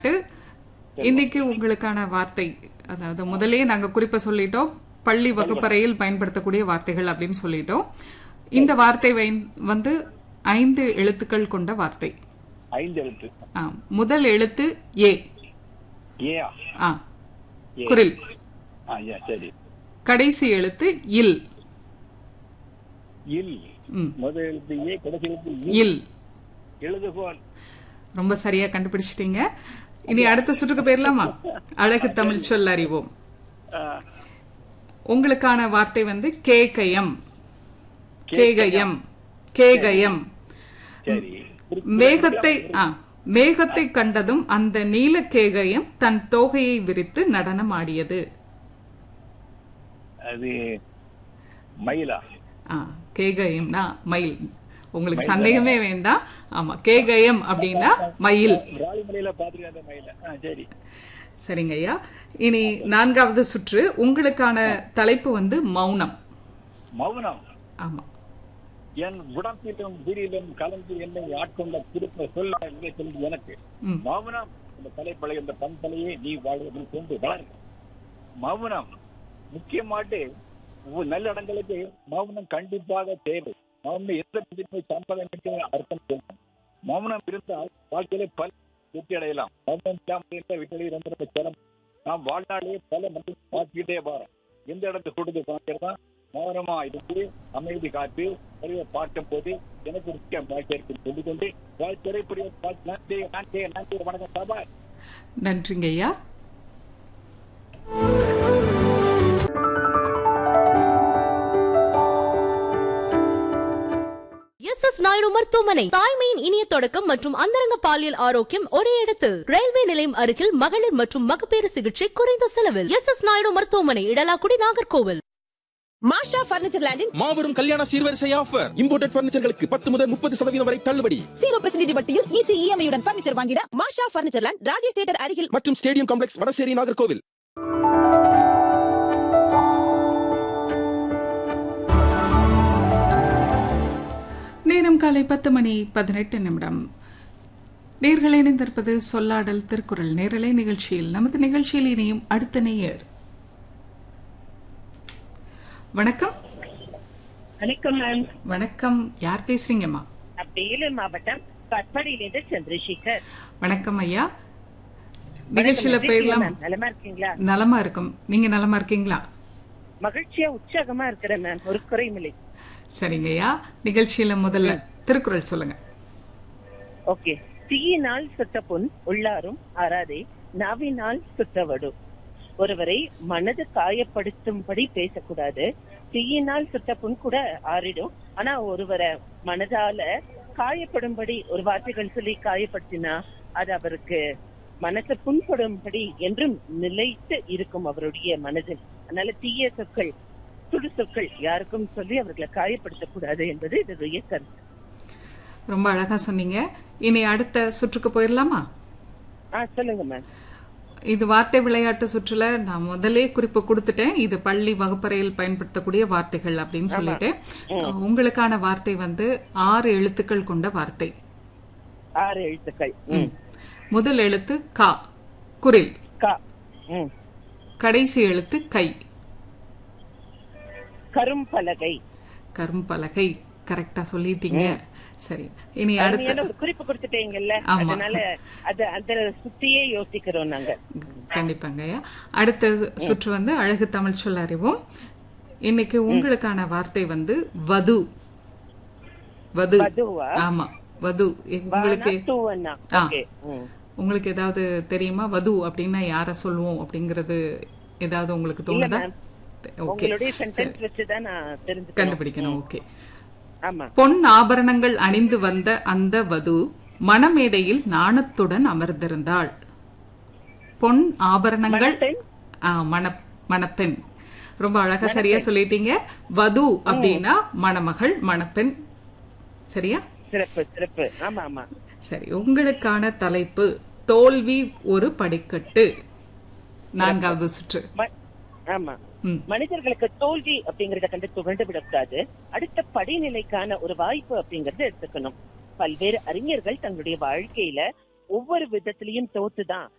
இன்னைக்கு உங்களுக்கான வார்த்தை அதாவது முதலே நாங்க குறிப்பா சொல்லிட்டோம் பள்ளி வகுப்பறையில் பயன்படுத்தக்கூடிய வார்த்தைகள் அப்படின்னு சொல்லிட்டோம் இந்த வார்த்தை வை- வந்து ஐந்து எழுத்துக்கள் கொண்ட வார்த்தை ஐந்து எழுத்து ஆ, முதல் எழுத்து ஏ ஏயா ஆ ஏ. குரில் ஆ ஏ சரி கடைசி எழுத்து இல் இல் ம், முதல் எழுத்து ஏ கடைசி எழுத்து இ. இல் எழுதுகோல் ரொம்ப சரியா கண்டுபிடிச்சிட்டீங்க இனி அடுத்த சுற்றுக்கு போயிடலாமா அழகு தமிழ் சொல் அறிவோம் ஆ, உங்களுக்கான வார்த்தை வந்து கேகயம் கேகயம் கேகயம் சரி மேகத்தை ஆ மேகத்தை கண்டதும் அந்த நீல கேகயம் தன் தோகையை விரித்து நடனம் ஆடியது அது மயிலா ஆ கேகயம்னா மயில் உங்களுக்கு சந்தேகமே வேண்டாம் ஆமா கேகயம் அப்படின்னா மயில் ராலிமலையில பாத்துருக்கேன் அந்த மயில ஆ சரி சரிங்க ஐயா இனி நான்காவது சுற்று உங்களுக்கான தலைப்பு வந்து மௌனம் மௌனம் ஆமா என் உடம்பிலும் வீரிலும் கலந்து என்னை ஆட்கொண்ட திருப்ப சொல்ல இல்லை சொல்லுது எனக்கு ம். மௌனம் இந்த தலைப்பழை இந்த பண்பலையே நீ வாழ்வதில் கொண்டு வளர் மௌனம் முக்கியமாட்டு ஒவ்வொரு நல்லடங்களுக்கு மௌனம் கண்டிப்பாக தேவை மௌனம் எந்த விதத்தை சம்பளம் என்று அர்த்தம் சொல்லும் மௌனம் இருந்தால் வாழ்க்கையில பல வெற்றி அடையலாம் மௌனம் இல்லாமல் இருந்த வெற்றி ரொம்ப ரொம்ப சிரமம் நாம் வாழ்நாளே பல மக்கள் பார்த்துக்கிட்டே வரோம் எந்த இடத்தை கொடுத்து பார்க்கிறதா மௌனமா இருந்து அமைதி காத்து நிறைய பார்க்கும் போது எனக்கு ஒரு முக்கிய வாழ்க்கை இருக்கு சொல்லிக் கொண்டு வாழ்க்கை புரிய நன்றி நன்றி நன்றி வணக்கம் சபா நன்றிங்க ஐயா எஸ் எஸ் நாயுடு மருத்துவமனை தாய்மையின் இனிய தொடக்கம் மற்றும் அந்தரங்க பாலியல் ஆரோக்கியம் ஒரே இடத்தில் ரயில்வே நிலையம் அருகில் மகளிர் மற்றும் மகப்பேறு சிகிச்சை குறைந்த செலவில் எஸ் எஸ் நாயுடு மருத்துவமனை இடலாக்குடி நாகர்கோவில் மாஷா பர்னிச்சர் லேண்டின் மாபெரும் கல்யாண சீர்வரிசை ஆஃபர் இம்போர்ட்டட் பர்னிச்சர்களுக்கு பத்து முதல் முப்பது சதவீதம் வரை தள்ளுபடி ஜீரோ பெர்சன்டேஜ் வட்டியில் ஈஸி இஎம்ஐ உடன் பர்னிச்சர் வாங்கிட Masha furniture land Rajesh theatre அருகில் மற்றும் ஸ்டேடியம் காம்ப்ளெக்ஸ் வடசேரி நாகர்கோவில் நேரம் காலை பத்து மணி பதினெட்டு நிமிடம் நேர்கள் இணைந்திருப்பது சொல்லாடல் திருக்குறள் நேரலை நிகழ்ச்சியில் நமது நிகழ்ச்சியில் இணையும் அடுத்த நேயர் வணக்கம் வணக்கம் மேம் வணக்கம் யார் பேசுறீங்கம்மா நான் வேலூர் மாவட்டம் கட்பாடியிலிருந்து சந்திரசேகர் வணக்கம் ஐயா நிகழ்ச்சியில வணக்கம், போயிடலாம் மேம். நலமா இருக்கீங்களா நலமா இருக்கும் நீங்க நலமா இருக்கீங்களா மகிழ்ச்சியா உற்சாகமா இருக்கிறேன் மேம் ஒரு குறைமில்லை சரிங்க ஐயா நிகழ்ச்சியில முதல்ல திருக்குறள் சொல்லுங்க ஓகே தீயினால் சுட்ட புண் உள்ளாரும் ஆறாதே நாவினால் சுட்டவடு ஒருவரை மனது காயப்படுத்தும்படி பேசக்கூடாது தீயினால் சுட்ட புண் கூட ஆறிடும் ஆனா ஒருவரை மனதால காயப்படும்படி ஒரு வார்த்தைகள் சொல்லி காயப்படுத்தினா அது அவருக்கு மனசு புண்படும்படி என்றும் நிலைத்து இருக்கும் அவருடைய மனதில் அதனால தீய சொற்கள் சுடு சொற்கள் யாருக்கும் சொல்லி அவர்களை காயப்படுத்தக்கூடாது என்பது இதனுடைய கருத்து ரொம்ப அழகா சொன்னீங்க இனி அடுத்த சுற்றுக்கு போயிடலாமா ஆ சொல்லுங்க மேம் இது வார்த்தை விளையாட்டு சுற்றுல நான் முதலே குறிப்பு கொடுத்துட்டேன் இது பள்ளி வகுப்பறையில் பயன்படுத்தக்கூடிய வார்த்தைகள் அப்படின்னு சொல்லிட்டேன் உங்களுக்கான வார்த்தை வந்து ஆறு எழுத்துக்கள் கொண்ட வார்த்தை ஆறு எழுத்துக்கள் ம். முதல் எழுத்து கா குரில் கா ம். கடைசி எழுத்து கை கரும்பலகை கரும்பலகை கரெக்டா சொல்லிட்டீங்க சரி இனி அடுத்த அருமையான ஒரு குறிப்பு கொடுத்துட்டீங்கல்ல ஆமா. அதனால அது அந்த சுத்தியே யோசிக்கிறோம் நாங்க கண்டிப்பாங்க ஐயா அடுத்த சுற்று வந்து அழகு தமிழ் சொல் அறிவோம் இன்னைக்கு உங்களுக்கான வார்த்தை வந்து வது வது வதுவா ஆமா வது உங்களுக்கு வானா, தூவனா. ஆ. Okay. ம். உங்களுக்கு ஏதாவது தெரியுமா வது அப்படின்னா யார சொல்லுவோம் அப்படிங்கறது ஏதாவது உங்களுக்கு இல்ல தோணுதா மேம் ஓகே உங்களுடைய சென்டென்ஸ் வச்சுதான் நான் தெரிஞ்சுக்கணும் கண்டுபிடிக்கணும் ஓகே ஆமா பொன் ஆபரணங்கள் அணிந்து வந்த அந்த வது மணமேடையில் நாணத்துடன் அமர்ந்திருந்தாள் பொன் ஆபரணங்கள் மணப்பெண்? ஆ, மண மணப்பெண் ரொம்ப அழகா சரியா சொல்லிட்டீங்க வது அப்படின்னா மணமகள் மணப்பெண் சரியா சிறப்பு சிறப்பு ஆமா ஆமா சரி உங்களுக்கான தலைப்பு தோல்வி ஒரு படிக்கட்டு நான்காவது சுற்று ம- ஆமா ம். மனிதர்களுக்கு தோல்வி அப்படிங்கறத கண்டு துவண்டு விடக்கூடாது அடுத்த படிநிலைக்கான ஒரு வாய்ப்பு அப்படிங்கறத எடுத்துக்கணும் பல்வேறு அறிஞர்கள் தங்களுடைய வாழ்க்கையில ஒவ்வொரு விதத்திலையும் தோத்துதான்